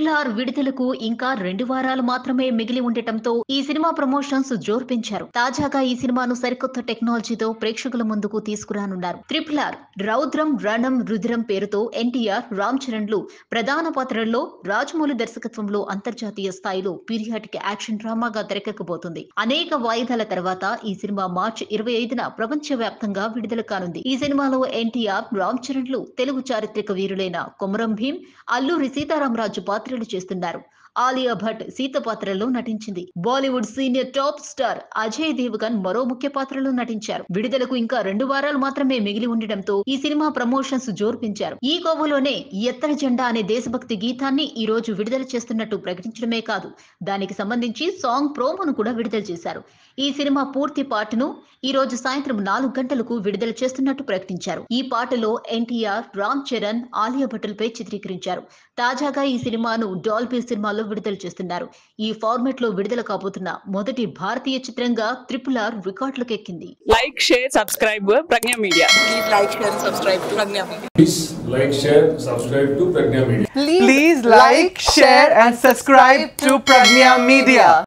Triple R విడుదలకు ఇంకా రెండు వారాలు మాత్రమే మిగిలి ఉండటంతో ఈ సినిమా ప్రమోషన్స్ జోరు పెంచారు తాజాగా ఈ సినిమాను సరికొత్త టెక్నాలజీతో ప్రేక్షకుల ముందుకు తీసుకురానున్నారు ట్రిపుల్ ఆర్ రౌద్రం రణం రుద్రం పేరుతో ఎన్టీఆర్ రామ్ చరణ్లు ప్రధాన పాత్రల్లో రాజమౌళి దర్శకత్వంలో అంతర్జాతీయ స్థాయిలో పీరియాటిక్ యాక్షన్ డ్రామాగా తెరకెక్కబోతుంది అనేక వాయిదాల తర్వాత ఈ సినిమా మార్చి ఇరవై ఐదున ప్రపంచ వ్యాప్తంగా విడుదల కానుంది ఈ సినిమాలో ఎన్టీఆర్ రామ్ చరణ్లు తెలుగు చారిత్రక వీరులైన కొమరం భీం అల్లూరి సీతారామరాజు పాత్రలు చేస్తున్నారు ఆలియా భట్ సీత పాత్రలో నటించింది Bollywood senior top star Ajay Devgn మరో ముఖ్య పాత్రలో నటించారు విడుదలకు ఇంకా రెండు వారాలు మాత్రమే మిగిలి ఉండడంతో ఈ సినిమా ప్రమోషన్స్ జోరు పెంచారు ఈ కోవలోనే ఎత్తర జెండా అనే దేశభక్తి గీతాన్ని ఈ రోజు విడుదల చేస్తున్నట్టు ప్రకటించడమే కాదు దానికి సంబంధించి సాంగ్ ప్రోమోను కూడా విడుదల చేశారు ఈ సినిమా పూర్తి పాటను ఈ రోజు సాయంత్రం నాలుగు గంటలకు విడుదల చేస్తున్నట్టు ప్రకటించారు ఈ పాటలో ఎన్టీఆర్ రామ్ చరణ్ ఆలియా భట్టులపై చిత్రీకరించారు తాజాగా ఈ సినిమాను డాల్బీ సినిమాలో విడుదల చేస్తున్నారు ఈ ఫార్మెట్ లో విడుదల కాబోతున్న మొదటి భారతీయ చిత్రంగా త్రిపుల్ ఆర్ రికార్డులకు ఎక్కింది like, share, subscribe Pragya Media. Please like, share, and subscribe to Pragya Media. Please like, share, subscribe to Pragna Media. Please like, share, and subscribe to Pragnya Media.